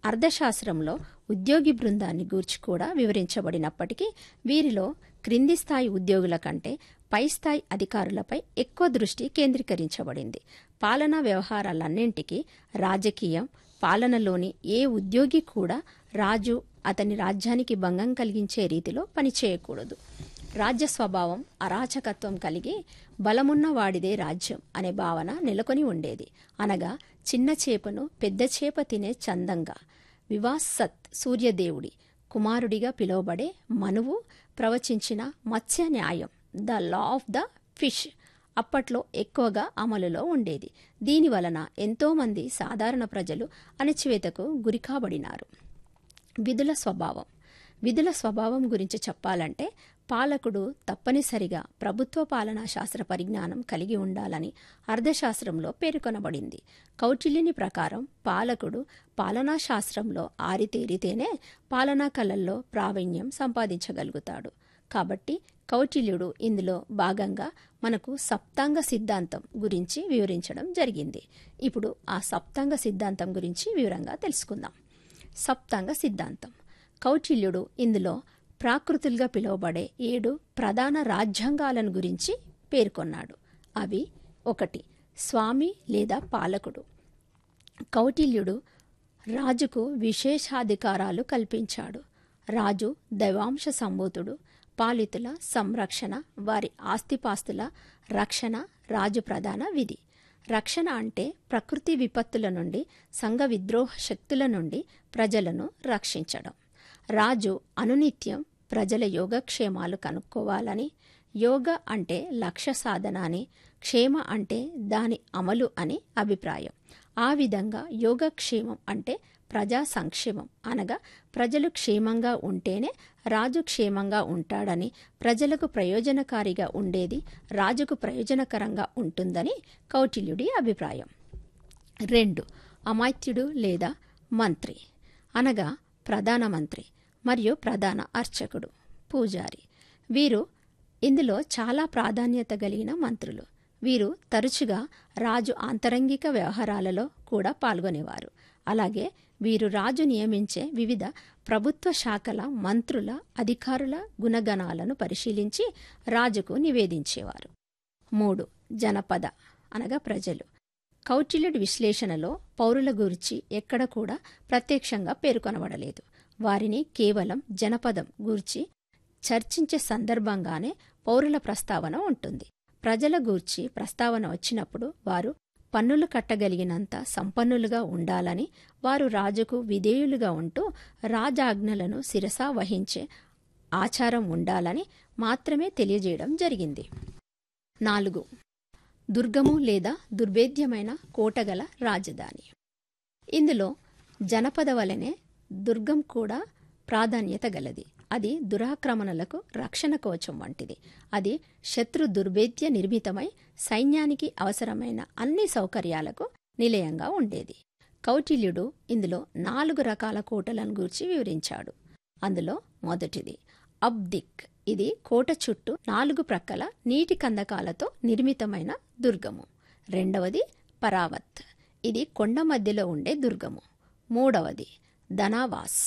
అర్థశాస్త్రంలో ఉద్యోగి బృందాన్ని గూర్చి కూడా వివరించబడినప్పటికీ వీరిలో క్రింది స్థాయి ఉద్యోగుల కంటే పై స్థాయి అధికారులపై ఎక్కువ దృష్టి కేంద్రీకరించబడింది పాలనా వ్యవహారాలన్నింటికీ రాజకీయం పాలనలోని ఏ ఉద్యోగి కూడా రాజు అతని రాజ్యానికి భంగం కలిగించే రీతిలో పనిచేయకూడదు రాజ్య స్వభావం అరాచకత్వం కలిగి బలమున్న వాడిదే రాజ్యం అనే భావన నెలకొని ఉండేది అనగా చిన్న చేపను పెద్ద చేప తినే చందంగా వివాసత్ సూర్యదేవుడి కుమారుడిగా పిలువబడే మనువు ప్రవచించిన మత్స్య న్యాయం the law of the fish అప్పట్లో ఎక్కువగా అమలులో ఉండేది దీని వలన ఎంతోమంది సాధారణ ప్రజలు అణచివేతకు గురికాబడినారు విధుల స్వభావం విధుల స్వభావం గురించి చెప్పాలంటే పాలకుడు తప్పనిసరిగా ప్రభుత్వ పాలనా శాస్త్ర పరిజ్ఞానం కలిగి ఉండాలని అర్థశాస్త్రంలో పేర్కొనబడింది కౌటిల్యుని ప్రకారం పాలకుడు పాలనా శాస్త్రంలో ఆరితేరితేనే పాలనా కళల్లో ప్రావీణ్యం సంపాదించగలుగుతాడు కాబట్టి కౌటిల్యుడు ఇందులో భాగంగా మనకు సప్తాంగ సిద్ధాంతం గురించి వివరించడం జరిగింది ఇప్పుడు ఆ సప్తాంగ సిద్ధాంతం గురించి వివరంగా తెలుసుకుందాం సప్తాంగ సిద్ధాంతం కౌటిల్యుడు ఇందులో ప్రాకృతులుగా పిలువబడే ఏడు ప్రధాన రాజ్యాంగాలను గురించి పేర్కొన్నాడు అవి ఒకటి స్వామి లేదా పాలకుడు కౌటిల్యుడు రాజుకు విశేషాధికారాలు కల్పించాడు రాజు దైవాంశ సంభూతుడు పాలితుల సంరక్షణ వారి ఆస్తిపాస్తుల రక్షణ రాజు ప్రధాన విధి రక్షణ అంటే ప్రకృతి విపత్తుల నుండి సంఘ విద్రోహ శక్తుల నుండి ప్రజలను రక్షించడం రాజు అనునిత్యం ప్రజల యోగక్షేమాలు కనుక్కోవాలని యోగ అంటే లక్ష్య సాధన అని క్షేమ అంటే దాని అమలు అని అభిప్రాయం ఆ విధంగా యోగక్షేమం అంటే ప్రజా సంక్షేమం అనగా ప్రజలు క్షేమంగా ఉంటేనే రాజు క్షేమంగా ఉంటాడని ప్రజలకు ప్రయోజనకారిగా ఉండేది రాజుకు ప్రయోజనకరంగా ఉంటుందని కౌటిల్యుడి అభిప్రాయం రెండు అమాత్యుడు లేదా మంత్రి అనగా ప్రధానమంత్రి మరియు ప్రధాన అర్చకుడు పూజారి వీరు ఇందులో చాలా ప్రాధాన్యత కలిగిన మంత్రులు వీరు తరచుగా రాజు ఆంతరంగిక వ్యవహారాలలో కూడా పాల్గొనేవారు అలాగే వీరు రాజు నియమించే వివిధ ప్రభుత్వ శాఖల మంత్రుల అధికారుల గుణగణాలను పరిశీలించి రాజుకు నివేదించేవారు మూడు జనపద అనగా ప్రజలు కౌటిల్యుడి విశ్లేషణలో పౌరుల గురించి ఎక్కడ కూడా ప్రత్యక్షంగా పేర్కొనబడలేదు వారిని కేవలం జనపదం గూర్చి చర్చించే సందర్భంగానే పౌరుల ప్రస్తావన ఉంటుంది ప్రజల గూర్చి ప్రస్తావన వచ్చినప్పుడు వారు పన్నులు కట్టగలిగినంత సంపన్నులుగా ఉండాలని వారు రాజుకు విధేయులుగా ఉంటూ రాజాజ్ఞలను శిరసా వహించే ఆచారం ఉండాలని మాత్రమే తెలియజేయడం జరిగింది నాలుగు దుర్గము లేదా దుర్భేద్యమైన కోటగల రాజధాని ఇందులో జనపద వలనే దుర్గం కూడా ప్రాధాన్యత గలది అది దురాక్రమణలకు రక్షణ కవచం వంటిది అది శత్రు దుర్భేద్య నిర్మితమై సైన్యానికి అవసరమైన అన్ని సౌకర్యాలకు నిలయంగా ఉండేది కౌటిల్యుడు ఇందులో నాలుగు రకాల కోటలను గూర్చి వివరించాడు అందులో మొదటిది అబ్దిక్ ఇది కోట చుట్టూ నాలుగు ప్రక్కల నీటి కందకాలతో నిర్మితమైన దుర్గము రెండవది పరావత్ ఇది కొండ మధ్యలో ఉండే దుర్గము మూడవది ధనావాస్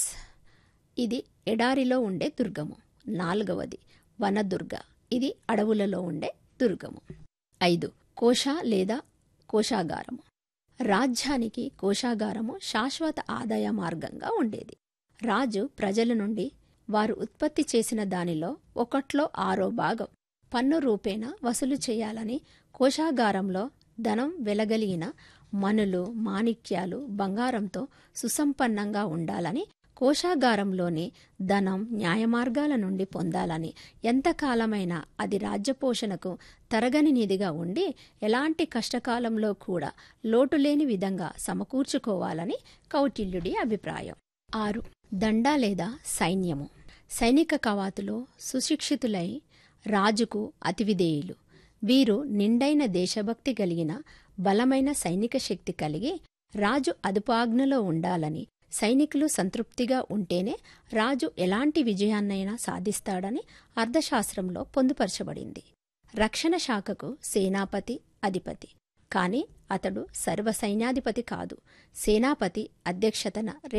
ఇది ఎడారిలో ఉండే దుర్గము నాలుగవది వనదుర్గ ఇది అడవులలో ఉండే దుర్గము ఐదు కోశ లేదా కోశాగారము రాజ్యానికి కోశాగారము శాశ్వత ఆదాయ మార్గంగా ఉండేది రాజు ప్రజల నుండి వారు ఉత్పత్తి చేసిన దానిలో ఒకట్లో ఆరో భాగం పన్ను రూపేణ వసూలు చేయాలని కోశాగారంలో ధనం వెలగలిగిన మనులు మాణిక్యాలు బంగారంతో సుసంపన్నంగా ఉండాలని కోశాగారంలోని ధనం న్యాయమార్గాల నుండి పొందాలని ఎంతకాలమైనా అది రాజ్యపోషణకు తరగని నిధిగా ఉండి ఎలాంటి కష్టకాలంలో కూడా లోటులేని విధంగా సమకూర్చుకోవాలని కౌటిల్యుడి అభిప్రాయం ఆరు దండ లేదా సైన్యము సైనిక కవాతులో సుశిక్షితులై రాజుకు అతివిధేయులు వీరు నిండైన దేశభక్తి కలిగిన బలమైన సైనిక శక్తి కలిగి రాజు అదుపాజ్ఞలో ఉండాలని సైనికులు సంతృప్తిగా ఉంటేనే రాజు ఎలాంటి విజయాన్నైనా సాధిస్తాడని అర్థశాస్త్రంలో పొందుపరచబడింది రక్షణ శాఖకు సేనాపతి అధిపతి కాని అతడు సర్వసైన్యాధిపతి కాదు సేనాపతి అధ్యక్షతన